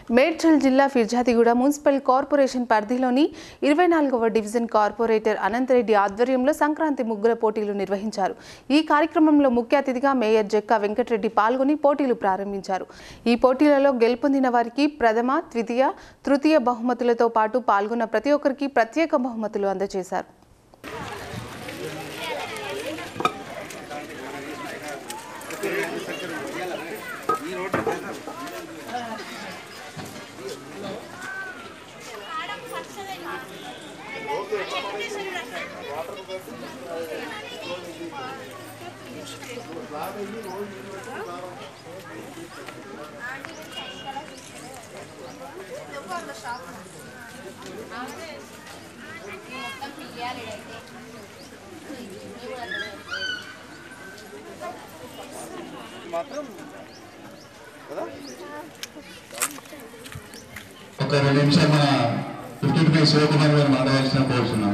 మేడ్చల్ జిల్లా Peerzadiguda municipal corporation పరిధిలోని ఇరవై నాలుగవ డివిజన్ కార్పొరేటర్ అనంతరెడ్డి ఆధ్వర్యంలో సంక్రాంతి ముగ్గుల పోటీలు నిర్వహించారు ఈ కార్యక్రమంలో ముఖ్య అతిథిగా మేయర్ జక్కా వెంకటరెడ్డి పాల్గొని పోటీలు ప్రారంభించారు ఈ పోటీలలో గెలుపొందిన వారికి ప్రథమ ద్వితీయ తృతీయ బహుమతులతో పాటు పాల్గొన్న ప్రతి ఒక్కరికి ప్రత్యేక బహుమతులు అందజేశారు ఒక రెండు నిమిషాలు మన ఫిఫ్టీ రూపీస్ శివకుమార్ గారు మాట్లాడాల్సిన కోరుతున్నాం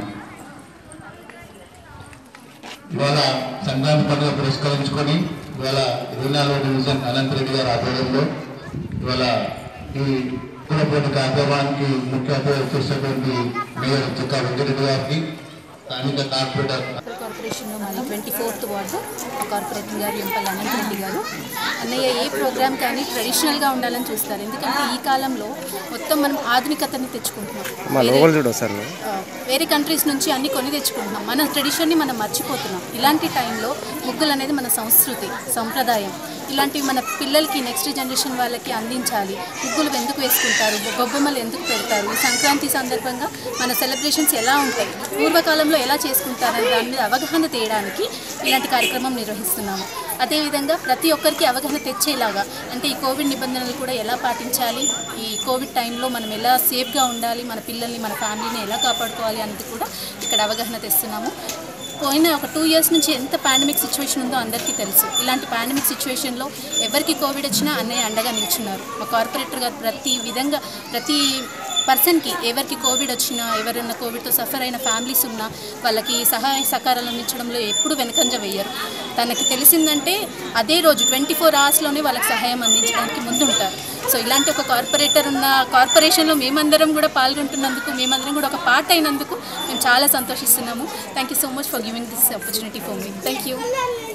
ఇవాళ సంక్రాంతి పండుగ పురస్కరించుకొని ఇవాళ ఇరవై నాలుగో డివిజన్ అనంత్ రెడ్డి గారి ఆధ్వర్యంలో ఇవాళ ఈ కులపోటీ కార్యక్రమానికి ముఖ్య అతిథి వచ్చేసినటువంటి మేయర్ చుక్కా వెంకటరెడ్డి గారికి స్థానిక కార్పొరేటర్ మున్సిపల్ కార్పొరేషన్లో మాది ట్వంటీ ఫోర్త్ వార్డు కార్పొరేటర్ గారు ఎంపల్ అనంతరెడ్డి గారు అన్నయ్య ఏ ప్రోగ్రామ్ కానీ ట్రెడిషనల్గా ఉండాలని చూస్తారు ఎందుకంటే ఈ కాలంలో మొత్తం మనం ఆధునికతని తెచ్చుకుంటున్నాం మా లోగోలు చూడు ఒకసారి ఆ, వేరే కంట్రీస్ నుంచి అన్ని కొని తెచ్చుకుంటున్నాం మన ట్రెడిషన్ని మనం మర్చిపోతున్నాం ఇలాంటి టైంలో ముగ్గులు అనేది మన సంస్కృతి సంప్రదాయం ఇలాంటివి మన పిల్లలకి నెక్స్ట్ జనరేషన్ వాళ్ళకి అందించాలి ముగ్గులు ఎందుకు వేసుకుంటారు గొబ్బెమ్మలు ఎందుకు పెడతారు ఈ సంక్రాంతి సందర్భంగా మన సెలబ్రేషన్స్ ఎలా ఉంటాయి పూర్వకాలంలో ఎలా చేసుకుంటారని దాని మీద అవగాహన తీయడానికి ఇలాంటి కార్యక్రమం నిర్వహిస్తున్నాము అదేవిధంగా ప్రతి ఒక్కరికి అవగాహన తెచ్చేలాగా అంటే ఈ కోవిడ్ నిబంధనలు కూడా ఎలా పాటించాలి ఈ కోవిడ్ టైంలో మనం ఎలా సేఫ్గా ఉండాలి మన పిల్లల్ని మన ఫ్యామిలీని ఎలా కాపాడుకోవాలి అనేది కూడా ఇక్కడ అవగాహన తెస్తున్నాము పోయిన ఒక టూ ఇయర్స్ నుంచి ఎంత పాండమిక్ సిచ్యువేషన్ ఉందో అందరికీ తెలుసు ఇలాంటి పాండమిక్ సిచ్యువేషన్లో ఎవరికి కోవిడ్ వచ్చినా అన్నయ్య అండగా నిల్చున్నారు మా కార్పొరేటర్ గారు ప్రతి విధంగా ప్రతి పర్సన్కి ఎవరికి కోవిడ్ వచ్చినా ఎవరైనా కోవిడ్తో సఫర్ అయిన ఫ్యామిలీస్ ఉన్నా వాళ్ళకి సహాయ సహకారాలు అందించడంలో ఎప్పుడు వెనకంజ వేయరు తనకి తెలిసిందంటే అదే రోజు ట్వంటీ ఫోర్ అవర్స్లోనే వాళ్ళకి సహాయం అందించడానికి ముందుంటారు సో ఇలాంటి ఒక కార్పొరేటర్ ఉన్న కార్పొరేషన్లో మేమందరం కూడా పాల్గొంటున్నందుకు మేమందరం కూడా ఒక పార్ట్ అయినందుకు మేము చాలా సంతోషిస్తున్నాము thank you so much for giving this opportunity for me thank you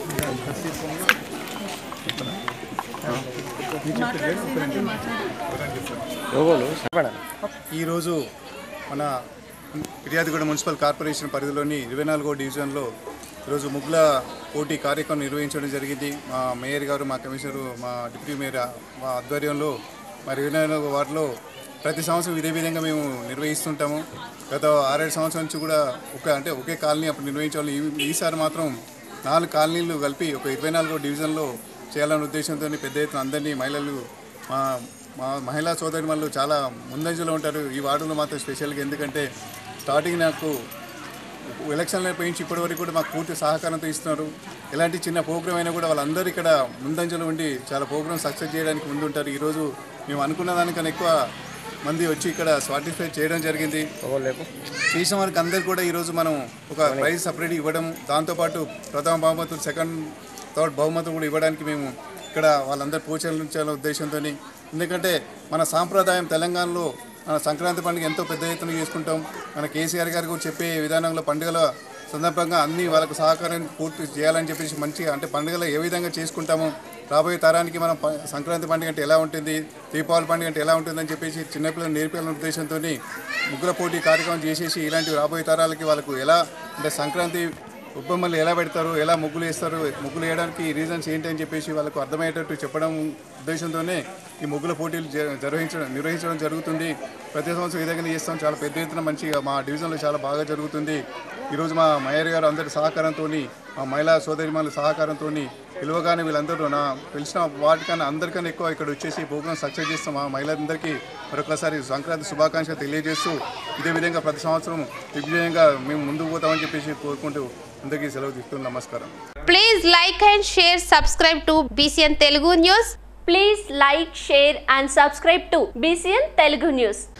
లోగోలు చెప్పండి ఈరోజు మన ఫిర్యాదిగూడ మున్సిపల్ కార్పొరేషన్ పరిధిలోని ఇరవై నాలుగో డివిజన్లో ఈరోజు ముగ్గుల పోటీ కార్యక్రమం నిర్వహించడం జరిగింది మా మేయర్ గారు మా కమిషనరు మా డిప్యూటీ మేయర్ మా ఆధ్వర్యంలో మరి ఇరవై నాలుగో వార్డులో ప్రతి సంవత్సరం ఇదే విధంగా మేము నిర్వహిస్తుంటాము గత ఆరేడు సంవత్సరం నుంచి కూడా ఒక అంటే ఒకే కాలనీ అప్పుడు నిర్వహించాలి ఈసారి మాత్రం నాలుగు కాలనీలు కలిపి ఒక ఇరవై నాలుగో డివిజన్లో చేయాలనే ఉద్దేశంతో పెద్ద ఎత్తున అందరినీ మహిళలు మా మా మహిళా సోదరి వాళ్ళు చాలా ముందంజలో ఉంటారు ఈ వార్డులో మాత్రం స్పెషల్గా ఎందుకంటే స్టార్టింగ్ నాకు ఎలక్షన్ల పోయించి ఇప్పటి వరకు కూడా మాకు పూర్తి సహకారంతో ఇస్తున్నారు ఎలాంటి చిన్న ప్రోగ్రామ్ అయినా కూడా వాళ్ళందరూ ఇక్కడ ముందంజలో ఉండి చాలా ప్రోగ్రామ్ సక్సెస్ చేయడానికి ముందుంటారు ఈరోజు మేము అనుకున్న దానికన్నా ఎక్కువ మంది వచ్చి ఇక్కడ సాటిస్ఫై చేయడం జరిగింది లోగోలు లేపు చేసిన వారికి అందరికి కూడా ఈరోజు మనం ఒక ప్రైజ్ సపరేట్ ఇవ్వడం దాంతోపాటు ప్రథమ బహుమతులు సెకండ్ థర్డ్ బహుమతులు కూడా ఇవ్వడానికి మేము ఇక్కడ వాళ్ళందరూ ప్రోత్సహించాలనే ఉద్దేశంతో ఎందుకంటే మన సాంప్రదాయం తెలంగాణలో మన సంక్రాంతి పండుగ ఎంతో పెద్ద ఎత్తున చేసుకుంటాం మన కేసీఆర్ గారు కూడా చెప్పే విధానంలో పండుగల సందర్భంగా అన్ని వాళ్ళకు సహకారం పూర్తి చేయాలని చెప్పేసి మంచిగా అంటే పండుగలు ఏ విధంగా చేసుకుంటామో రాబోయే తరానికి మనం ప- సంక్రాంతి పండుగ అంటే ఎలా ఉంటుంది దీపావళి పండుగ అంటే ఎలా ఉంటుందని చెప్పేసి చిన్నపిల్లలు నేర్పాలనే ఉద్దేశంతో ముగ్గుల పోటీ కార్యక్రమం చేసేసి ఇలాంటి రాబోయే తరాలకి వాళ్ళకు ఎలా అంటే సంక్రాంతి ఉబ్బమ్మలు ఎలా పెడతారు ఎలా ముగ్గులు వేస్తారు ముగ్గులు వేయడానికి రీజన్స్ ఏంటి అని చెప్పేసి వాళ్ళకు అర్థమయ్యేటట్టు చెప్పడం ఉద్దేశంతోనే ఈ ముగ్గుల పోటీలు జ- నిర్వహించడం నిర్వహించడం జరుగుతుంది ప్రతి సంవత్సరం ఈ విధంగా చేస్తాం చాలా పెద్ద ఎత్తున మంచిగా మా డివిజన్లో చాలా బాగా జరుగుతుంది ఈరోజు మా మేయర్ గారు అందరి సహకారంతో మా మహిళా సోదరిమణుల సహకారంతో పిలువగానే వీళ్ళందరూ నా పిలిచిన వాటికన్నా అందరికన్నా ఎక్కువ ఇక్కడ వచ్చేసి ప్రోగ్రామ్ సక్సెస్ చేస్తాం మా మహిళలందరికీ మరొకసారి సంక్రాంతి శుభాకాంక్షలు తెలియజేస్తూ ఇదే విధంగా ప్రతి సంవత్సరం దిగ్విజయంగా మేము ముందుకు పోతామని చెప్పేసి కోరుకుంటూ అందరికీ సెలవు తీసుకుని నమస్కారం Please like and share, subscribe to BCN Telugu News. Please like, share and subscribe to BCN Telugu News.